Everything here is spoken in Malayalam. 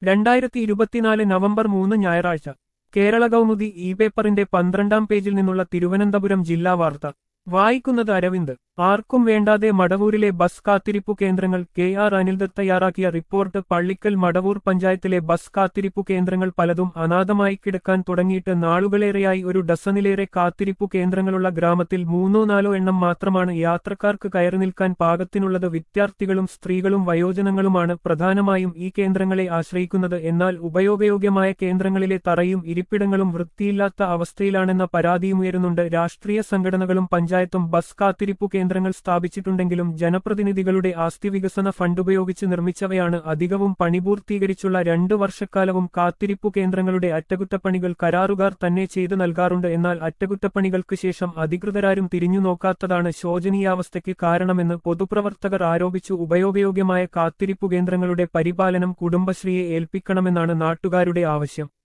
രണ്ടായിരത്തി ഇരുപത്തിനാല് നവംബർ മൂന്ന് ഞായറാഴ്ച കേരള കൗമുദി ഇ പേപ്പറിന്റെ പന്ത്രണ്ടാം പേജിൽ നിന്നുള്ള തിരുവനന്തപുരം ജില്ലാ വാർത്ത വായിക്കുന്നത് അരവിന്ദ് ആർക്കും വേണ്ടാതെ മടവൂരിലെ ബസ് കാത്തിരിപ്പു കേന്ദ്രങ്ങൾ കെ ആർ അനിൽദത്ത് തയ്യാറാക്കിയ റിപ്പോർട്ട് പള്ളിക്കൽ മടവൂർ പഞ്ചായത്തിലെ ബസ് കാത്തിരിപ്പു കേന്ദ്രങ്ങൾ പലതും അനാഥമായി കിടക്കാൻ തുടങ്ങിയിട്ട് നാളുകളേറെയായി ഒരു ഡസനിലേറെ കാത്തിരിപ്പു കേന്ദ്രങ്ങളുള്ള ഗ്രാമത്തിൽ മൂന്നോ നാലോ എണ്ണം മാത്രമാണ് യാത്രക്കാർക്ക് കയറി നിൽക്കാൻ പാകത്തിനുള്ളത് വിദ്യാർത്ഥികളും സ്ത്രീകളും വയോജനങ്ങളുമാണ് പ്രധാനമായും ഈ കേന്ദ്രങ്ങളെ ആശ്രയിക്കുന്നത് എന്നാൽ ഉപയോഗയോഗ്യമായ കേന്ദ്രങ്ങളിലെ തറയും ഇരിപ്പിടങ്ങളും വൃത്തിയില്ലാത്ത അവസ്ഥയിലാണെന്ന പരാതിയുമുയരുന്നുണ്ട് രാഷ്ട്രീയ സംഘടനകളും പഞ്ചായത്തും ബസ് കാത്തിരിപ്പു കേന്ദ്രങ്ങൾ സ്ഥാപിച്ചിട്ടുണ്ടെങ്കിലും ജനപ്രതിനിധികളുടെ ആസ്തി വികസന ഫണ്ട് ഉപയോഗിച്ച് നിർമ്മിച്ചവയാണ് അധികവും പണിപൂർത്തീകരിച്ചുള്ള രണ്ടു വർഷക്കാലവും കാത്തിരിപ്പു കേന്ദ്രങ്ങളുടെ അറ്റകുറ്റപ്പണികൾ കരാറുകാർ തന്നെ ചെയ്തു നൽകാറുണ്ട് എന്നാൽ അറ്റകുറ്റപ്പണികൾക്ക് ശേഷം അധികൃതരാരും തിരിഞ്ഞു നോക്കാത്തതാണ് ശോചനീയാവസ്ഥയ്ക്ക് കാരണമെന്ന് പൊതുപ്രവർത്തകർ ആരോപിച്ചു ഉപയോഗയോഗ്യമായ കാത്തിരിപ്പു കേന്ദ്രങ്ങളുടെ പരിപാലനം കുടുംബശ്രീയെ ഏൽപ്പിക്കണമെന്നാണ് നാട്ടുകാരുടെ ആവശ്യം